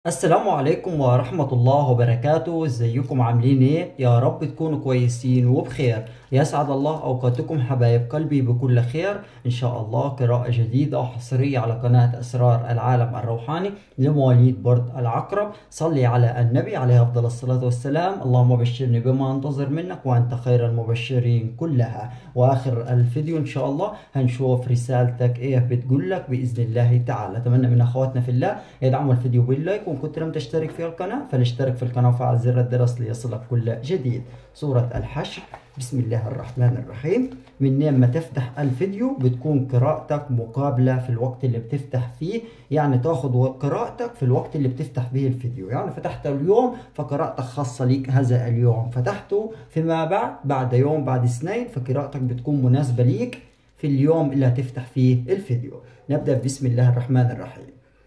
السلام عليكم ورحمة الله وبركاته ازيكم عاملين ايه يا رب تكونوا كويسين وبخير يسعد الله اوقاتكم حبايب قلبي بكل خير ان شاء الله قراءة جديدة وحصرية على قناة اسرار العالم الروحاني لمواليد برد العقرب صلي على النبي عليه افضل الصلاة والسلام اللهم بشرني بما انتظر منك وانت خير المبشرين كلها واخر الفيديو ان شاء الله هنشوف رسالتك ايه بتقول لك باذن الله تعالى اتمنى من اخواتنا في الله يدعموا الفيديو باللايك وان كنت لم تشترك في القناة فلاشترك في القناة وفعل زر الجرس ليصلك كل جديد سورة الحشر بسم الله الرحمن الرحيم من ما تفتح الفيديو بتكون قراءتك مقابلة في الوقت اللي بتفتح فيه يعني تاخد قراءتك في الوقت اللي بتفتح به الفيديو يعني فتحت اليوم فقراءتك خاصة ليك هذا اليوم فتحته فيما بعد بعد يوم بعد سنين فقراءتك بتكون مناسبة ليك في اليوم اللي هتفتح فيه الفيديو نبدأ بسم الله الرحمن الرحيم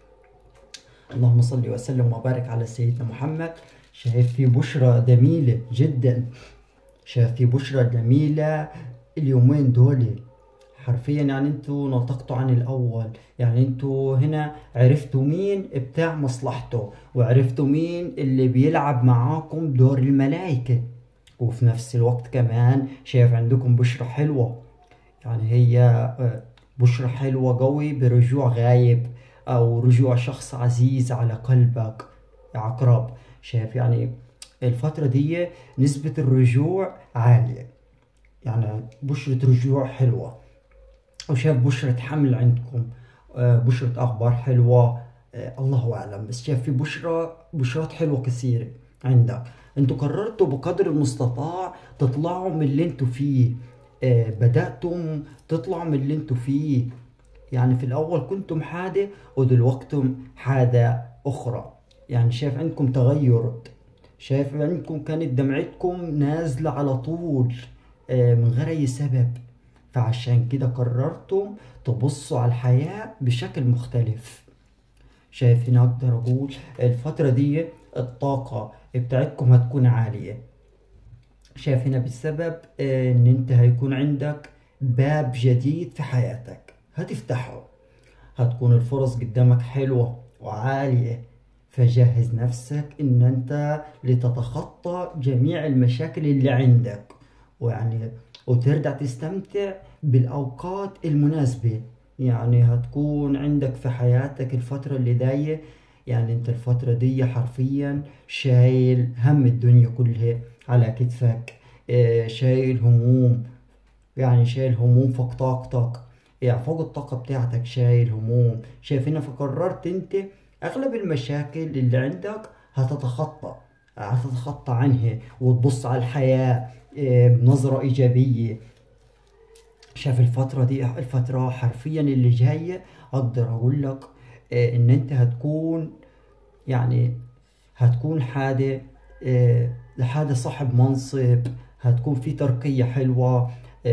اللهم صل وسلم وبارك على سيدنا محمد شايف في بشرى جميلة جدا شايف في بشرى جميلة اليومين دول حرفيا يعني انتوا نطقتوا عن الاول يعني انتوا هنا عرفتوا مين بتاع مصلحته وعرفتوا مين اللي بيلعب معاكم دور الملائكة وفي نفس الوقت كمان شايف عندكم بشرة حلوة يعني هي آه، بشرة حلوة قوي برجوع غايب او رجوع شخص عزيز على قلبك يا عقرب شايف يعني الفترة دي نسبة الرجوع عالية يعني بشرة رجوع حلوة وشايف بشرة حمل عندكم آه، بشرة أخبار حلوة آه، الله أعلم بس شايف في بشرة بشرات حلوة كثيرة عندك انتوا قررتوا بقدر المستطاع تطلعوا من اللي انتوا فيه آه، بدأتم تطلعوا من اللي انتوا فيه يعني في الأول كنتم حادة ودلوقتم حادة أخرى يعني شايف عندكم تغير شايف عندكم كانت دمعتكم نازلة على طول آه، من غير أي سبب فعشان كده قررتم تبصوا على الحياة بشكل مختلف شايف هنا أقدر أقول الفترة دي الطاقة بتاعتكم هتكون عالية شايف هنا بسبب آه، إن أنت هيكون عندك باب جديد في حياتك هتفتحه هتكون الفرص قدامك حلوة وعالية فجهز نفسك ان انت لتتخطى جميع المشاكل اللي عندك ويعني وترجع تستمتع بالاوقات المناسبة يعني هتكون عندك في حياتك الفترة اللي داية يعني انت الفترة دي حرفيا شايل هم الدنيا كلها على كتفك آه، شايل هموم يعني شايل هموم فوق طاقتك يعني فوق الطاقة بتاعتك شايل هموم شايف هنا فقررت انت اغلب المشاكل اللي عندك هتتخطى هتتخطى عنها وتبص على الحياة آه، بنظرة ايجابية شايف الفترة دي الفترة حرفيا اللي جاية اقدر اقول لك آه، ان انت هتكون يعني هتكون حادة آه، لحادة صاحب منصب هتكون في ترقية حلوة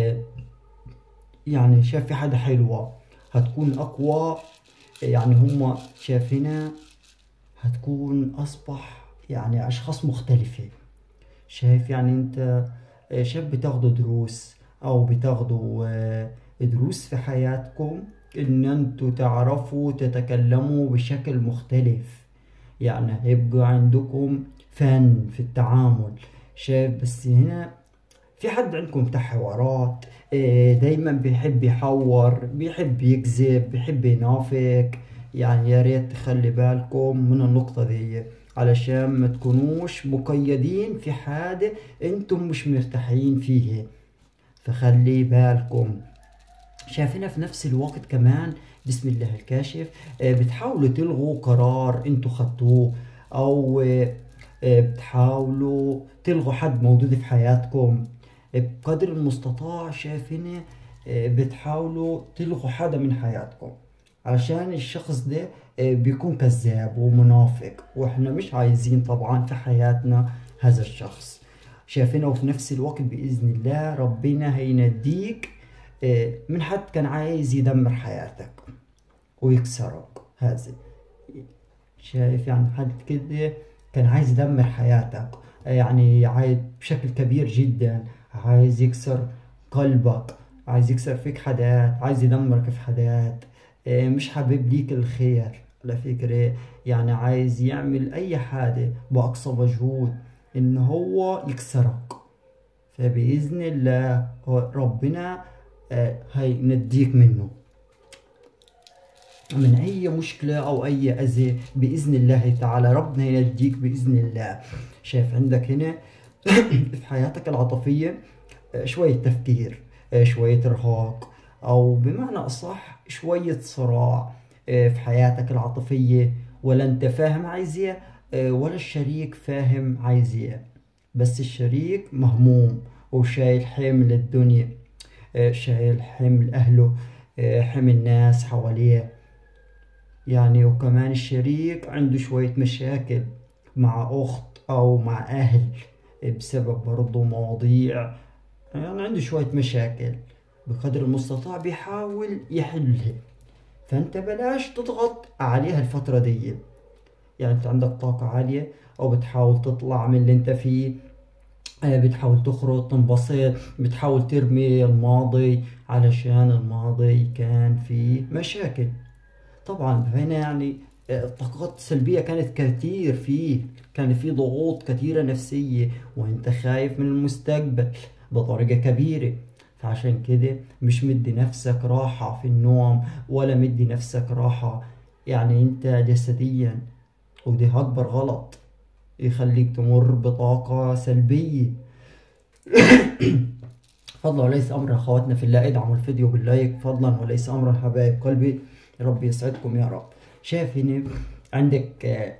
يعني شايف في حدا حلوة هتكون أقوى يعني هم شايفينها هتكون أصبح يعني أشخاص مختلفة شايف يعني أنت شايف بتاخدوا دروس أو بتاخدوا آه، دروس في حياتكم إن أنتوا تعرفوا تتكلموا بشكل مختلف يعني هيبقى عندكم فن في التعامل شايف بس هنا في حد عندكم بتاع حوارات إيه، دايما بيحب يحور بيحب يكذب بيحب ينافق يعني يا ريت تخلي بالكم من النقطة دي علشان ما تكونوش مقيدين في حاجة انتم مش مرتاحين فيها فخلي بالكم شايفينها في نفس الوقت كمان بسم الله الكاشف إيه، بتحاولوا تلغوا قرار انتوا خدتوه او إيه، بتحاولوا تلغوا حد موجود في حياتكم بقدر المستطاع شايفين آه، بتحاولوا تلغوا حدا من حياتكم عشان الشخص ده آه، بيكون كذاب ومنافق واحنا مش عايزين طبعا في حياتنا هذا الشخص شايفينه وفي نفس الوقت بإذن الله ربنا هينديك آه، من حد كان عايز يدمر حياتك ويكسرك هذا شايف يعني حد كده كان عايز يدمر حياتك يعني عايز بشكل كبير جدا عايز يكسر قلبك عايز يكسر فيك حاجات عايز يدمرك في حاجات آه، مش حابب ليك الخير على فكرة يعني عايز يعمل أي حاجة بأقصى مجهود إن هو يكسرك فبإذن الله ربنا آه، هينديك منه من أي مشكلة أو أي أذى بإذن الله تعالى ربنا ينجيك بإذن الله شايف عندك هنا في حياتك العاطفية آه، شوية تفكير آه، شوية إرهاق أو بمعنى أصح شوية صراع آه، في حياتك العاطفية ولا أنت فاهم عايز إيه ولا الشريك فاهم عايز إيه بس الشريك مهموم وشايل حمل الدنيا شايل حمل أهله حمل ناس حواليه يعني وكمان الشريك عنده شوية مشاكل مع أخت أو مع أهل بسبب برضه مواضيع يعني عنده شوية مشاكل بقدر المستطاع بيحاول يحلها فأنت بلاش تضغط عليها الفترة دي يعني أنت عندك طاقة عالية أو بتحاول تطلع من اللي أنت فيه آه، بتحاول تخرج تنبسط بتحاول ترمي الماضي علشان الماضي كان فيه مشاكل طبعا هنا يعني آه، طاقات سلبية كانت كثير فيه كان في ضغوط كثيرة نفسية وانت خايف من المستقبل بطريقة كبيرة فعشان كده مش مدي نفسك راحة في النوم ولا مدي نفسك راحة يعني انت جسديا ودي اكبر غلط يخليك تمر بطاقة سلبية فضلا وليس امر اخواتنا في الله ادعموا الفيديو باللايك فضلا وليس امرا حبايب قلبي يا رب يسعدكم يا رب شايف هنا عندك آه،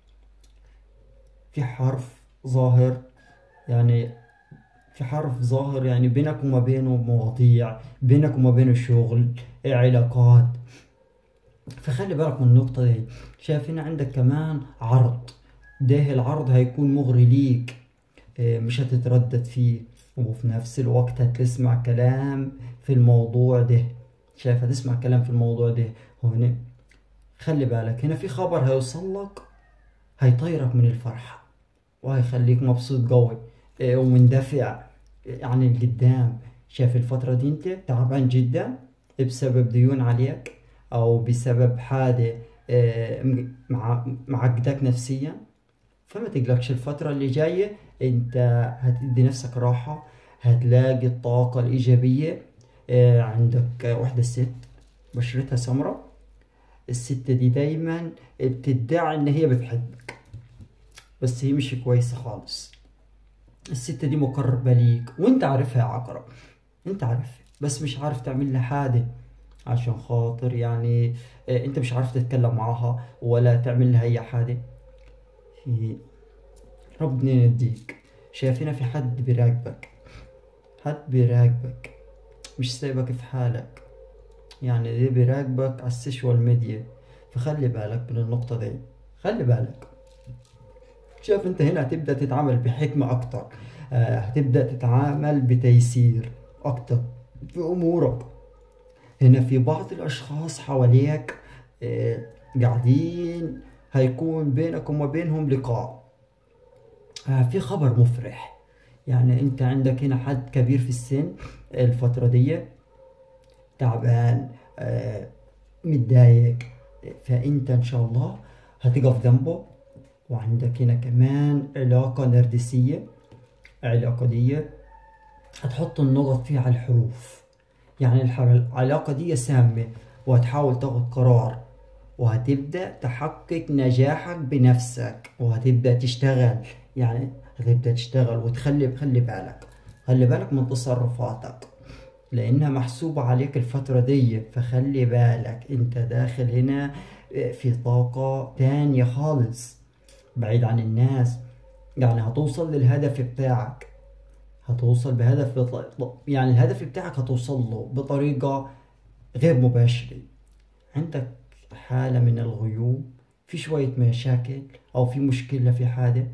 في حرف ظاهر يعني في حرف ظاهر يعني بينك وما بينه مواضيع بينك وما بينه شغل علاقات فخلي بالك من النقطة دي شايف هنا عندك كمان عرض ده العرض هيكون مغري ليك آه، مش هتتردد فيه وفي نفس الوقت هتسمع كلام في الموضوع ده شايف هتسمع كلام في الموضوع ده هنا خلي بالك هنا في خبر هيوصل لك هيطيرك من الفرحة وهيخليك مبسوط قوي إيه، ومندفع يعني لقدام شايف الفترة دي انت تعبان جدا بسبب ديون عليك او بسبب حاجة إيه، مع معقدك نفسيا فما تقلقش الفترة اللي جاية انت هتدي نفسك راحة هتلاقي الطاقة الإيجابية إيه، عندك واحدة ست بشرتها سمراء الست دي دايما بتدعي ان هي بتحبك بس هي مش كويسة خالص الست دي مقربة ليك وانت عارفها يا عقرب انت عارفها بس مش عارف تعمل لها حاجة عشان خاطر يعني آه، انت مش عارف تتكلم معاها ولا تعمل لها اي حاجة في ربنا يديك شايفين في حد بيراقبك حد بيراقبك مش سايبك في حالك يعني دي بيراقبك على السوشيال ميديا فخلي بالك من النقطة دي خلي بالك شايف انت هنا هتبدأ تتعامل بحكمة اكتر آه هتبدأ تتعامل بتيسير اكتر في امورك هنا في بعض الاشخاص حواليك آه قاعدين هيكون بينك وما بينهم لقاء آه في خبر مفرح يعني انت عندك هنا حد كبير في السن الفترة دي تعبان آه متضايق فانت ان شاء الله هتقف جنبه وعندك هنا كمان علاقة نرجسية العلاقة دي هتحط النقط فيها على الحروف يعني العلاقة دي سامة وهتحاول تاخد قرار وهتبدأ تحقق نجاحك بنفسك وهتبدأ تشتغل يعني هتبدأ تشتغل وتخلي خلي بالك خلي بالك من تصرفاتك لأنها محسوبة عليك الفترة دي فخلي بالك انت داخل هنا في طاقة تانية خالص بعيد عن الناس يعني هتوصل للهدف بتاعك هتوصل بهدف يعني الهدف بتاعك هتوصل له بطريقة غير مباشرة عندك حالة من الغيوم في شوية مشاكل أو في مشكلة في حاجة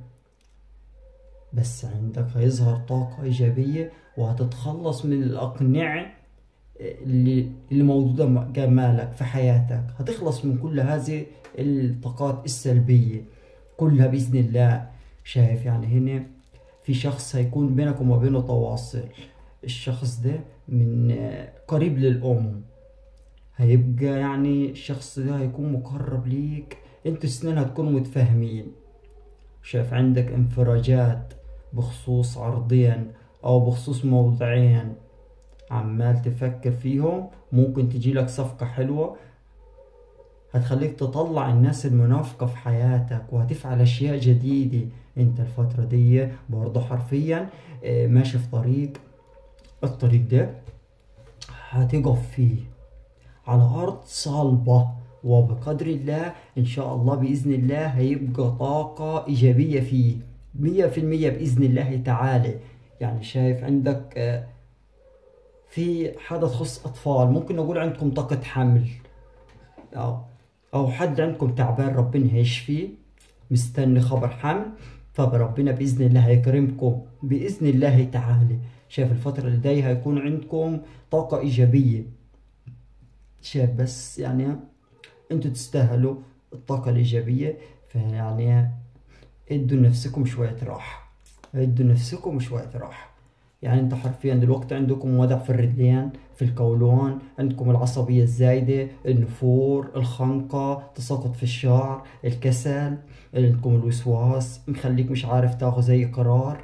بس عندك هيظهر طاقة إيجابية وهتتخلص من الأقنعة اللي اللي موجودة جمالك في حياتك هتخلص من كل هذه الطاقات السلبية كلها بإذن الله شايف يعني هنا في شخص هيكون بينك وما بينه تواصل الشخص ده من قريب للأم هيبقى يعني الشخص ده هيكون مقرب ليك انتوا السنين هتكونوا متفاهمين شايف عندك انفراجات بخصوص عرضين او بخصوص موضوعين عمال تفكر فيهم ممكن تجي لك صفقة حلوة هتخليك تطلع الناس المنافقة في حياتك وهتفعل أشياء جديدة أنت الفترة دي برضه حرفيا آه، ماشي في طريق الطريق ده هتقف فيه على أرض صلبة وبقدر الله إن شاء الله بإذن الله هيبقى طاقة إيجابية فيه مية في المية بإذن الله تعالى يعني شايف عندك آه، في حاجة تخص أطفال ممكن نقول عندكم طاقة حمل أو أو حد عندكم تعبان ربنا هيشفيه مستني خبر حمل فربنا بإذن الله هيكرمكم بإذن الله تعالى شايف الفترة اللي جاية هيكون عندكم طاقة إيجابية شايف بس يعني انتوا تستاهلوا الطاقة الإيجابية فيعني ادوا لنفسكم شوية راحة ادوا لنفسكم شوية راحة يعني انت حرفيا دلوقتي عندكم وضع في الرجلين في القولون عندكم العصبية الزايدة النفور الخنقة تساقط في الشعر الكسل عندكم الوسواس مخليك مش عارف تاخذ اي قرار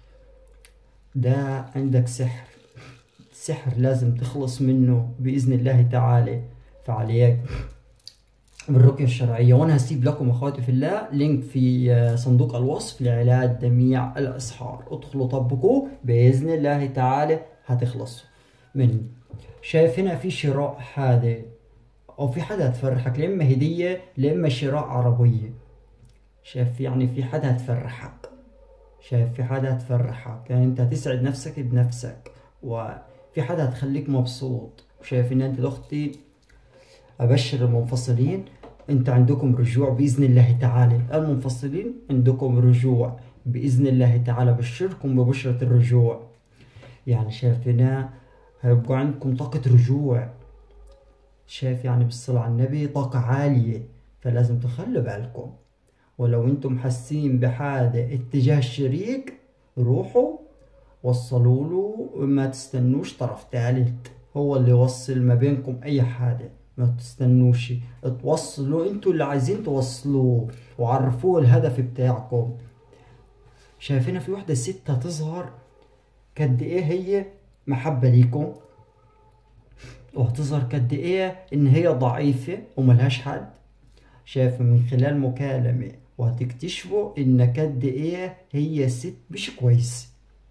ده عندك سحر سحر لازم تخلص منه بإذن الله تعالى فعليك بالرقية الشرعية وأنا هسيب لكم أخواتي في الله لينك في آه، صندوق الوصف لعلاج جميع الأسحار ادخلوا طبقوه بإذن الله تعالى هتخلصوا منه شايف هنا في شراء هذا أو في حدا هتفرحك لإما هدية لإما شراء عربية شايف يعني في حدا هتفرحك شايف في حدا هتفرحك يعني أنت هتسعد نفسك بنفسك وفي حدا هتخليك مبسوط وشايف إن أنت أختي أبشر المنفصلين أنت عندكم رجوع بإذن الله تعالى المنفصلين عندكم رجوع بإذن الله تعالى بشركم ببشرة الرجوع يعني شايف هنا هيبقى عندكم طاقة رجوع شايف يعني بالصلاة على النبي طاقة عالية فلازم تخلوا بالكم ولو انتم حاسين بحاجة اتجاه الشريك روحوا وصلوا له ما تستنوش طرف ثالث هو اللي يوصل ما بينكم اي حاجة ما تستنوش توصلوا انتوا اللي عايزين توصلوه وعرفوه الهدف بتاعكم شايفين في وحدة ست هتظهر قد ايه هي محبة ليكم وهتظهر قد ايه ان هي ضعيفة وملهاش حد شايف من خلال مكالمة وهتكتشفوا ان قد ايه هي ست مش كويس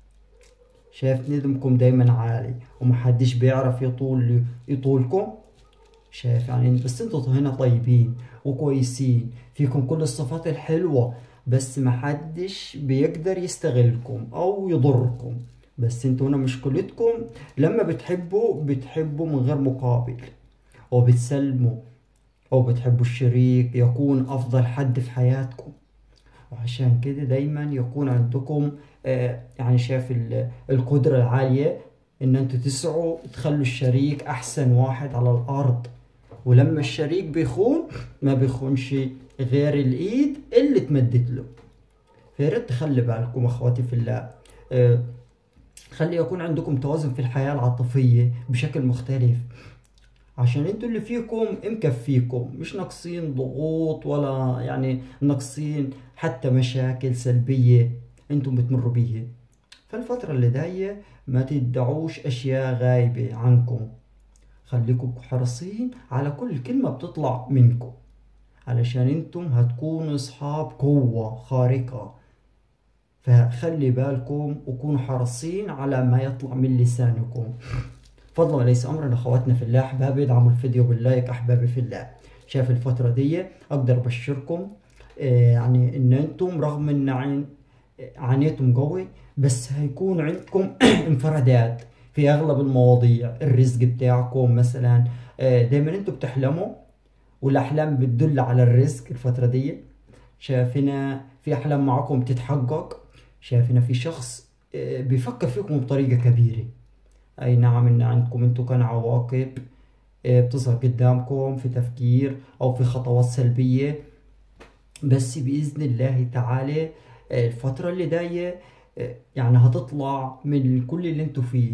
شايف ندمكم دايما عالي ومحدش بيعرف يطول يطولكم شايف يعني بس انتوا هنا طيبين وكويسين فيكم كل الصفات الحلوة بس محدش بيقدر يستغلكم او يضركم بس انتوا هنا مشكلتكم لما بتحبوا بتحبوا من غير مقابل او بتسلموا او بتحبوا الشريك يكون افضل حد في حياتكم وعشان كده دايما يكون عندكم آه يعني شايف ال- القدرة العالية ان انتوا تسعوا تخلوا الشريك احسن واحد على الارض ولما الشريك بيخون ما بيخونش غير الايد اللي تمدت له فياريت تخلي بالكم اخواتي في الله آه، خلي يكون عندكم توازن في الحياة العاطفية بشكل مختلف عشان انتوا اللي فيكم مكفيكم مش ناقصين ضغوط ولا يعني ناقصين حتى مشاكل سلبية انتم بتمروا بيها فالفترة اللي جاية ما تدعوش اشياء غايبة عنكم خليكم حريصين على كل كلمة بتطلع منكم علشان انتم هتكونوا اصحاب قوة خارقة فخلي بالكم وكونوا حريصين على ما يطلع من لسانكم فضلا وليس امرا اخواتنا في الله احبابي ادعموا الفيديو باللايك احبابي في الله شايف الفترة دي اقدر ابشركم آه، يعني ان انتم رغم ان عن عانيتم قوي بس هيكون عندكم انفرادات في اغلب المواضيع الرزق بتاعكم مثلا آه، دايما انتم بتحلموا والاحلام بتدل على الرزق الفترة دي شايفنا في احلام معكم تتحقق شايفنا في شخص آه، بيفكر فيكم بطريقة كبيرة اي نعم ان عندكم انتم كان عواقب آه، بتظهر قدامكم في تفكير او في خطوات سلبية بس بإذن الله تعالى آه، الفترة اللي جاية آه، يعني هتطلع من كل اللي انتوا فيه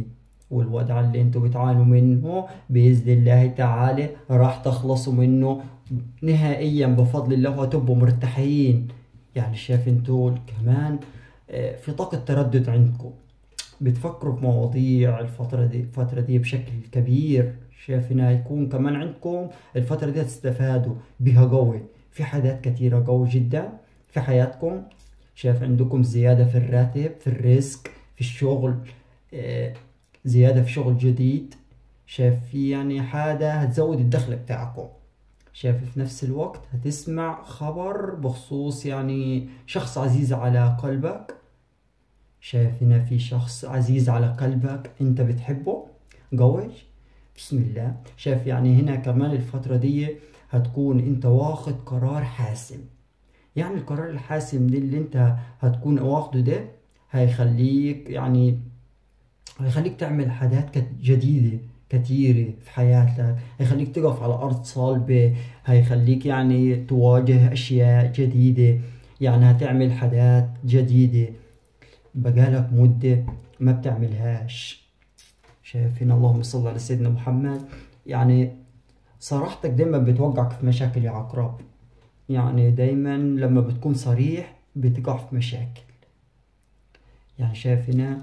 والوضع اللي انتوا بتعانوا منه بإذن الله تعالى راح تخلصوا منه نهائيا بفضل الله وتبقوا مرتاحين يعني شايف انتوا كمان آه، في طاقة تردد عندكم بتفكروا بمواضيع الفترة دي الفترة دي بشكل كبير شايف انها يكون كمان عندكم الفترة دي تستفادوا بها قوي في حاجات كتيرة قوي جدا في حياتكم شايف عندكم زيادة في الراتب في الرزق في الشغل آه، زيادة في شغل جديد شايف في يعني حاجة هتزود الدخل بتاعكم شايف في نفس الوقت هتسمع خبر بخصوص يعني شخص عزيز على قلبك شايف هنا في شخص عزيز على قلبك انت بتحبه قوي بسم الله شايف يعني هنا كمان الفترة دي هتكون انت واخد قرار حاسم يعني القرار الحاسم دي اللي انت هتكون واخده ده هيخليك يعني هيخليك تعمل حاجات كت- جديدة كتيرة في حياتك هيخليك تقف على أرض صلبة هيخليك يعني تواجه أشياء جديدة يعني هتعمل حاجات جديدة بقالك مدة ما بتعملهاش شايفين اللهم صل على سيدنا محمد يعني صراحتك دايما بتوقعك في مشاكل يا عقرب يعني دايما لما بتكون صريح بتقع في مشاكل يعني شايف هنا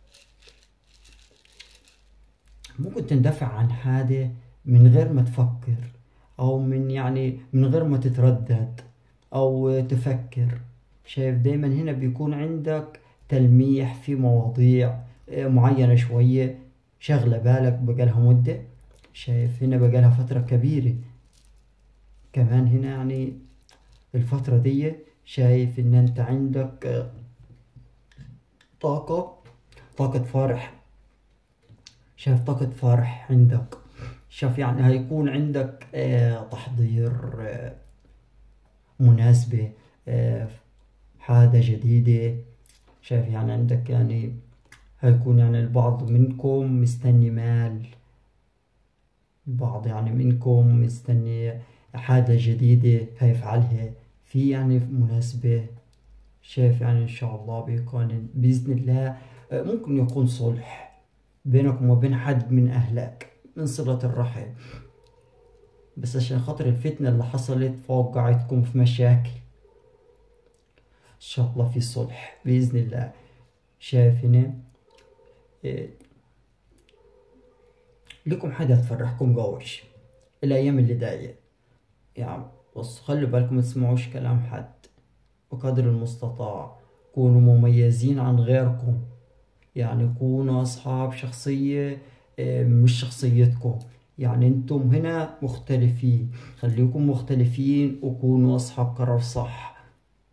ممكن تندفع عن حاجة من غير ما تفكر أو من يعني من غير ما تتردد أو تفكر شايف دايما هنا بيكون عندك تلميح في مواضيع آه، معينة شوية شغلة بالك بقالها مدة شايف هنا بقالها فترة كبيرة كمان هنا يعني الفترة دي شايف إن أنت عندك آه، طاقة طاقة فرح شايف طاقة فرح عندك شايف يعني هيكون عندك آه، تحضير آه، مناسبة آه، حاجة جديدة شايف يعني عندك يعني هيكون يعني البعض منكم مستني مال البعض يعني منكم مستني حاجة جديدة هيفعلها في يعني مناسبة شايف يعني إن شاء الله بيكون بإذن الله آه، ممكن يكون صلح بينكم وبين حد من أهلك من صلة الرحم بس عشان خاطر الفتنة اللي حصلت فوقعتكم في مشاكل إن شاء الله في صلح بإذن الله شايف هنا إيه، لكم حاجة تفرحكم قوش الأيام اللي جاية يعني بص خلوا بالكم ما تسمعوش كلام حد بقدر المستطاع كونوا مميزين عن غيركم يعني كونوا أصحاب شخصية آه، مش شخصيتكم يعني انتم هنا مختلفين خليكم مختلفين وكونوا أصحاب قرار صح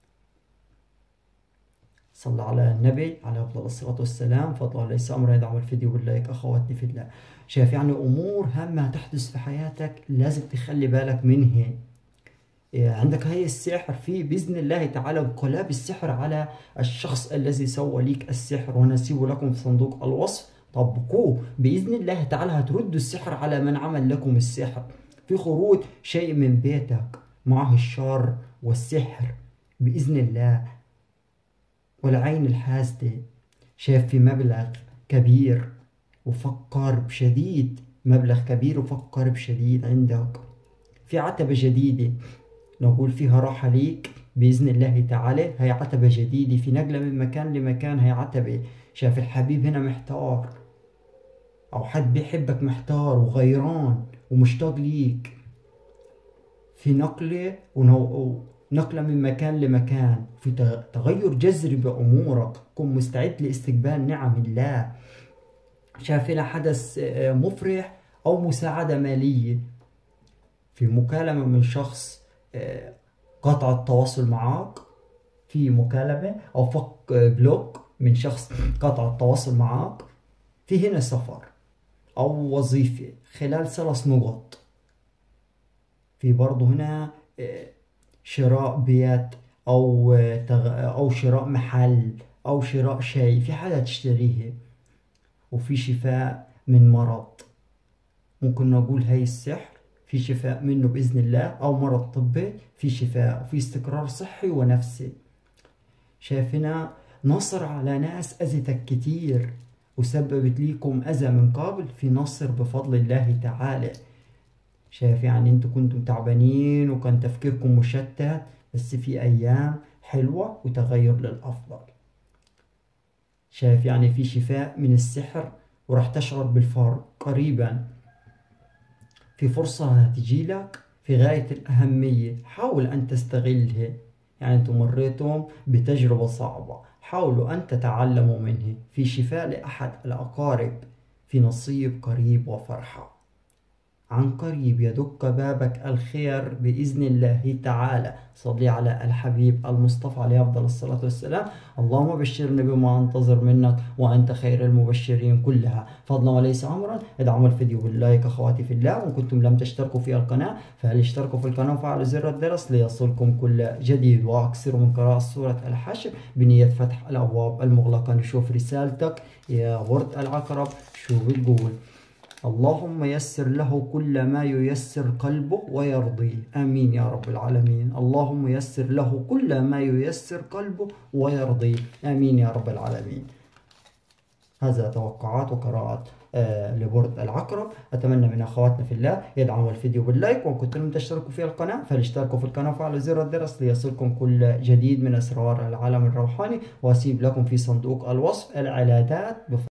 صلى على النبي عليه أفضل الصلاة والسلام فضل ليس أمر يدعم الفيديو باللايك أخواتي في الله شايف يعني أمور هامة تحدث في حياتك لازم تخلي بالك منها إيه، عندك هاي السحر في بإذن الله تعالى انقلاب السحر على الشخص الذي سوى ليك السحر ونسيبه لكم في صندوق الوصف طبقوه بإذن الله تعالى هتردوا السحر على من عمل لكم السحر في خروج شيء من بيتك معه الشر والسحر بإذن الله والعين الحاسدة شاف في مبلغ كبير وفكر بشديد مبلغ كبير وفكر بشديد عندك في عتبة جديدة نقول فيها راحة ليك بإذن الله تعالى هي عتبة جديدة في نقلة من مكان لمكان هي عتبة شاف الحبيب هنا محتار أو حد بيحبك محتار وغيران ومشتاق ليك في نقلة ونو... نقلة من مكان لمكان في تغ- تغير جذري بأمورك كن مستعد لاستقبال نعم الله شاف هنا حدث آه، مفرح أو مساعدة مالية في مكالمة من شخص آه، قطع التواصل معك في مكالمة أو فك آه، بلوك من شخص قطع التواصل معك في هنا سفر أو وظيفة خلال ثلاث نقط في برضه هنا آه، شراء بيت أو آه، تغ- أو شراء محل أو شراء شيء في حاجة تشتريها وفي شفاء من مرض ممكن نقول هاي السحر في شفاء منه بإذن الله أو مرض طبي في شفاء وفي استقرار صحي ونفسي شايف هنا نصر على ناس أذتك كتير وسببت ليكم أذى من قبل في نصر بفضل الله تعالى شايف يعني انتوا كنتم تعبانين وكان تفكيركم مشتت بس في أيام حلوة وتغير للأفضل شايف يعني في شفاء من السحر وراح تشعر بالفرق قريبا في فرصة هتجيلك في غاية الأهمية حاول أن تستغلها يعني أنتم مريتم بتجربة صعبة حاولوا أن تتعلموا منه في شفاء لأحد الأقارب في نصيب قريب وفرحة عن قريب يدق بابك الخير بإذن الله تعالى صلي على الحبيب المصطفى عليه أفضل الصلاة والسلام اللهم بشرني بما أنتظر منك وأنت خير المبشرين كلها فضلا وليس أمرا ادعموا الفيديو باللايك أخواتي في الله وإن كنتم لم تشتركوا في القناة فهل اشتركوا في القناة وفعلوا زر الجرس ليصلكم كل جديد وأكثروا من قراءة سورة الحشر بنية فتح الأبواب المغلقة نشوف رسالتك يا ورد العقرب شو بتقول اللهم يسر له كل ما ييسر قلبه ويرضيه آمين يا رب العالمين اللهم يسر له كل ما ييسر قلبه ويرضيه آمين يا رب العالمين هذا توقعات وقراءات آه لبرد العقرب أتمنى من أخواتنا في الله يدعموا الفيديو باللايك وإن كنتم لم تشتركوا في القناة فلاشتركوا في القناة وفعلوا زر الجرس ليصلكم كل جديد من أسرار العالم الروحاني وأسيب لكم في صندوق الوصف العلاجات